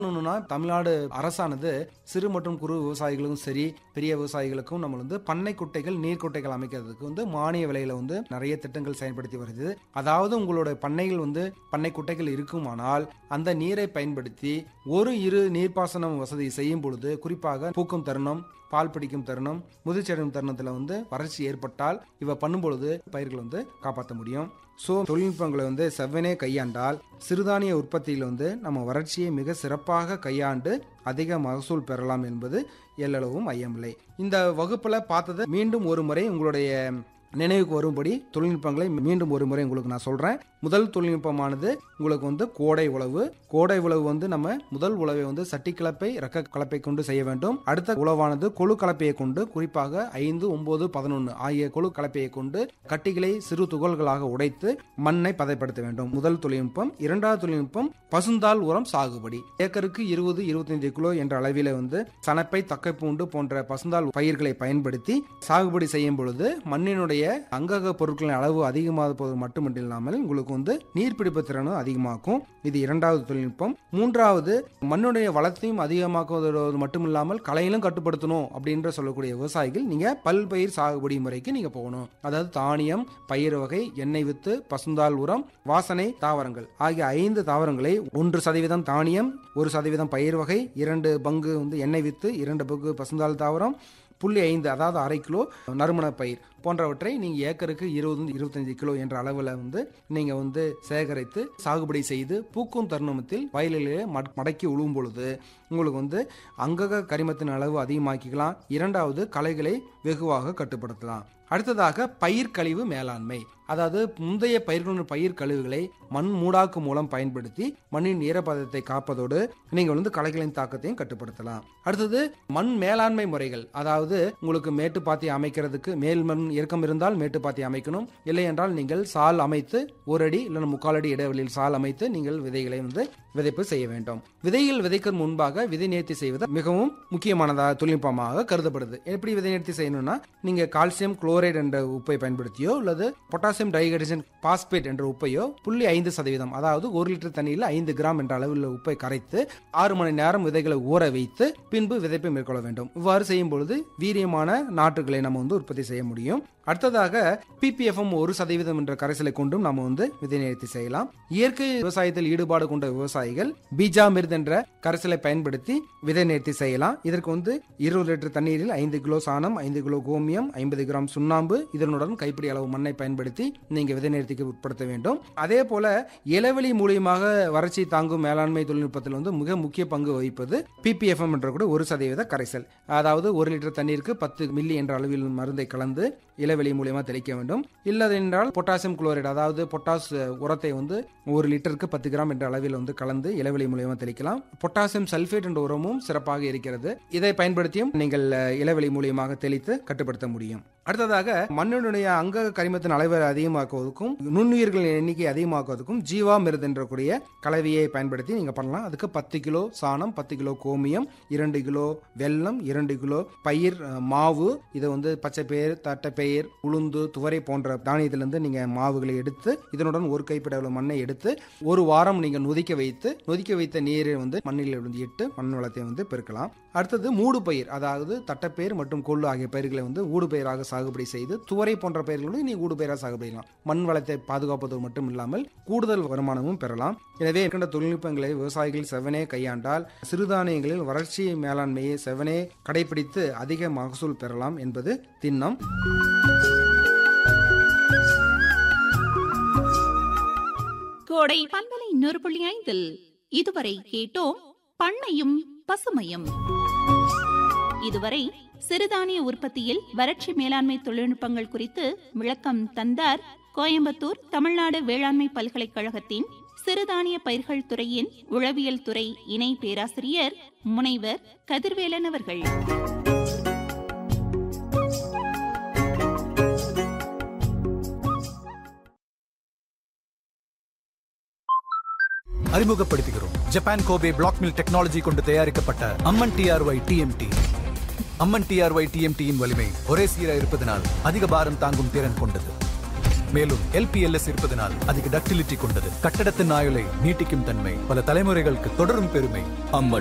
இன்னொன்னுனா தமிழ்நாடு அரசானது சிறு மற்றும் குறு விவசாயிகளுக்கும் சரி பெரிய விவசாயிகளுக்கும் நம்ம வந்து பண்ணை குட்டைகள் நீர் குட்டைகள் அமைக்கிறதுக்கு வந்து மானிய விலையில வந்து நிறைய திட்டங்கள் செயல்படுத்தி வருது அதாவது உங்களோட பண்ணைகள் வந்து பண்ணை குட்டைகள் இருக்குமானால் அந்த நீரை பயன்படுத்தி ஒரு இரு நீர்ப்பாசனம் வசதி செய்யும் பொழுது குறிப்பாக பூக்கும் தருணம் பால் பிடிக்கும் தருணம் முதிர்ச்சடையும் தருணத்தில் வந்து வறட்சி ஏற்பட்டால் இவ பண்ணும்பொழுது பயிர்கள் வந்து காப்பாற்ற முடியும் ஸோ தொழில்நுட்பங்களை வந்து செவ்வனே கையாண்டால் சிறுதானிய உற்பத்தியில் வந்து நம்ம வறட்சியை மிக சிறப்பாக கையாண்டு அதிக மகசூல் பெறலாம் என்பது எல்லளவும் ஐயமில்லை இந்த வகுப்பில் பார்த்தது மீண்டும் ஒரு முறை உங்களுடைய நினைவுக்கு வரும்படி தொழில்நுட்பங்களை மீண்டும் ஒரு முறை உங்களுக்கு நான் சொல்றேன் முதல் தொழில்நுட்பமானது உங்களுக்கு வந்து கோடை உழவு கோடை உழவு வந்து நம்ம முதல் உழவை வந்து சட்டி கலப்பை ரக்க கலப்பை கொண்டு செய்ய வேண்டும் அடுத்த உழவானது கொழு கலப்பையை கொண்டு குறிப்பாக ஐந்து ஒன்பது பதினொன்று ஆகிய கொழு கலப்பையை கொண்டு கட்டிகளை சிறு துகள்களாக உடைத்து மண்ணை பதைப்படுத்த வேண்டும் முதல் தொழில்நுட்பம் இரண்டாவது தொழில்நுட்பம் பசுந்தாள் உரம் சாகுபடி ஏக்கருக்கு இருபது இருபத்தைந்து கிலோ என்ற அளவில் வந்து சனப்பை தக்கைப்பூண்டு போன்ற பசுந்தாள் பயிர்களை பயன்படுத்தி சாகுபடி செய்யும் பொழுது மண்ணினுடைய அங்கக பொருட்களின் அளவு அதிகமாக போது மட்டுமில்லாமல் உங்களுக்கு வந்து நீர்பிடிப்பு திறனும் அதிகமாக்கும் இது இரண்டாவது தொழில்நுட்பம் மூன்றாவது மண்ணுடைய வளத்தையும் அதிகமாக்குவதோடு மட்டுமில்லாமல் களையிலும் கட்டுப்படுத்தணும் அப்படின்ற சொல்லக்கூடிய விவசாயிகள் நீங்க பல்பயிர் சாகுபடி முறைக்கு நீங்க போகணும் அதாவது தானியம் பயிர் வகை எண்ணெய் வித்து பசுந்தாள் உரம் வாசனை தாவரங்கள் ஆகிய ஐந்து தாவரங்களை ஒன்று சதவீதம் தானியம் ஒரு சதவீதம் பயிர் வகை இரண்டு பங்கு வந்து எண்ணெய் வித்து இரண்டு பங்கு பசுந்தாள் தாவரம் புள்ளி ஐந்து அதாவது அரை கிலோ நறுமண பயிர் போன்றவற்றை நீங்கள் ஏக்கருக்கு இருபது இருபத்தஞ்சு கிலோ என்ற அளவில் வந்து நீங்கள் வந்து சேகரித்து சாகுபடி செய்து பூக்கும் தருணத்தில் வயலிலே மட்- மடக்கி உழுவும் பொழுது உங்களுக்கு வந்து அங்கக கரிமத்தின் அளவு அதிகமாக்கிக்கலாம் இரண்டாவது களைகளை வெகுவாக கட்டுப்படுத்தலாம் அடுத்ததாக பயிர் கழிவு மேலாண்மை அதாவது முந்தைய பயிர்களுடன் பயிர் கழிவுகளை மண் மூடாக்கு மூலம் பயன்படுத்தி மண்ணின் ஈரப்பதத்தை காப்பதோடு நீங்கள் வந்து களைகளின் தாக்கத்தையும் கட்டுப்படுத்தலாம் அடுத்தது மண் மேலாண்மை முறைகள் அதாவது உங்களுக்கு மேட்டுப்பாத்தி அமைக்கிறதுக்கு மேல் மண் இறக்கம் இருந்தால் மேட்டுப்பாத்தி அமைக்கணும் இல்லை என்றால் நீங்கள் சால் அமைத்து ஒரு அடி இல்லைன்னா முக்கால் அடி இடைவெளியில் சால் அமைத்து நீங்கள் விதைகளை வந்து விதைப்பு செய்ய வேண்டும் விதைகள் விதைக்கும் முன்பாக விதை நேர்த்தி செய்வது மிகவும் முக்கியமானதாக தொழில்நுட்பமாக கருதப்படுது எப்படி விதை நேர்த்தி செய்யணும்னா நீங்க கால்சியம் குளோரைடு என்ற உப்பை பயன்படுத்தியோ அல்லது பொட்டாசியம் டைஹைட்ரஜன் பாஸ்பேட் என்ற உப்பையோ புள்ளி ஐந்து சதவீதம் அதாவது ஒரு லிட்டர் தண்ணியில் ஐந்து கிராம் என்ற அளவில் உப்பை கரைத்து ஆறு மணி நேரம் விதைகளை ஊற வைத்து பின்பு விதைப்பை மேற்கொள்ள வேண்டும் இவ்வாறு செய்யும் பொழுது வீரியமான நாற்றுகளை நம்ம வந்து உற்பத்தி செய்ய முடியும் அடுத்ததாக பிபிஎஃப்எம் ஒரு சதவீதம் என்ற கரைசலை கொண்டும் நம்ம வந்து விதை நேர்த்தி செய்யலாம் இயற்கை விவசாயத்தில் ஈடுபாடு கொண்ட விவசாயிகள் பீஜாமிர்த் என்ற கரைசலை பயன்படுத்தி விதை நேர்த்தி செய்யலாம் இதற்கு வந்து இருபது லிட்டர் தண்ணீரில் ஐந்து கிலோ சாணம் ஐந்து கிலோ கோமியம் ஐம்பது கிராம் சுண்ணாம்பு இதனுடன் கைப்பிடி அளவு மண்ணை பயன்படுத்தி நீங்க விதை நேர்த்திக்கு உட்படுத்த வேண்டும் அதே போல இளவெளி மூலியமாக வறட்சி தாங்கும் மேலாண்மை தொழில்நுட்பத்தில் வந்து மிக முக்கிய பங்கு வகிப்பது பிபிஎஃப்எம் என்ற கூட ஒரு சதவீத கரைசல் அதாவது ஒரு லிட்டர் தண்ணீருக்கு பத்து மில்லி என்ற அளவில் மருந்தை கலந்து இளவெளி மூலியமா தெளிக்க வேண்டும் இல்லதென்றால் பொட்டாசியம் குளோரைடு அதாவது பொட்டாஸ் உரத்தை வந்து ஒரு லிட்டருக்கு பத்து கிராம் என்ற அளவில் வந்து கலந்து இளவெளி மூலியமா தெளிக்கலாம் பொட்டாசியம் சல்பேட் என்ற உரமும் சிறப்பாக இருக்கிறது இதை பயன்படுத்தியும் நீங்கள் அஹ், இளவெளி மூலியமாக தெளித்து கட்டுப்படுத்த முடியும் அடுத்ததாக மண்ணினுடைய அங்க கரிமத்தின் அளவை அதிகமாக்குவதற்கும் நுண்ணுயிர்களின் எண்ணிக்கை அதிகமாக்குவதற்கும் ஜீவா மிருது என்ற கூடிய கலவையை பயன்படுத்தி நீங்க பண்ணலாம் அதுக்கு பத்து கிலோ சாணம் பத்து கிலோ கோமியம் இரண்டு கிலோ வெல்லம் இரண்டு கிலோ பயிர் அஹ், மாவு இதை வந்து பச்சை பயிர் தட்டைப்பயிர் உளுந்து துவரை போன்ற தானியத்திலிருந்து நீங்க மாவுகளை எடுத்து இதனுடன் ஒரு கைப்பிடி அளவு மண்ணை எடுத்து ஒரு வாரம் நீங்க நொதிக்க வைத்து நொதிக்க வைத்த நீரை வந்து மண்ணில் இருந்து இட்டு மண் வளத்தை வந்து பெருக்கலாம் அடுத்தது மூடு பயிர் அதாவது தட்டைப்பயிர் மற்றும் கொள்ளு ஆகிய பயிர்களை வந்து ஊடு பயிராக சாகுபடி செய்து துவரை போன்ற பயிர்களும் நீ ஊடு பயிராக சாகுபடி செய்யலாம் மண் வளத்தை பாதுகாப்பது மட்டும் இல்லாமல் கூடுதல் வருமானமும் பெறலாம் எனவே இருக்கின்ற தொழில்நுட்பங்களை விவசாயிகள் செவனே கையாண்டால் சிறுதானியங்களில் வறட்சி மேலாண்மையை செவனே கடைபிடித்து அதிக மகசூல் பெறலாம் என்பது திண்ணம் கோடை பண்பலை நூறு புள்ளி ஐந்தில் இதுவரை கேட்டோம் பண்ணையும் பசுமையும் இதுவரை சிறுதானிய உற்பத்தியில் வறட்சி மேலாண்மை தொழில்நுட்பங்கள் குறித்து விளக்கம் தந்தார் கோயம்புத்தூர் தமிழ்நாடு வேளாண்மை பல்கலைக்கழகத்தின் சிறுதானிய பயிர்கள் துறையின் உளவியல் துறை இணை பேராசிரியர் முனைவர் கதிர்வேலன் அவர்கள் அறிமுகப்படுத்துகிறோம் Japan Kobe block mill technology கொண்டு தயாரிக்கப்பட்ட Amman TRY TMT Amman TRY டிஎம்டியின் வலிமை ஒரே சீராக இருப்பதனால் அதிக பாரம் தாங்கும் திறன் கொண்டது மேலும் எல்பிஎல்எஸ் இருப்பதனால் அதிக டக்டிலிட்டி கொண்டது கட்டடத்தின் ஆயுளை நீட்டிக்கும் தன்மை பல தலைமுறைகளுக்கு தொடரும் பெருமை அம்மன்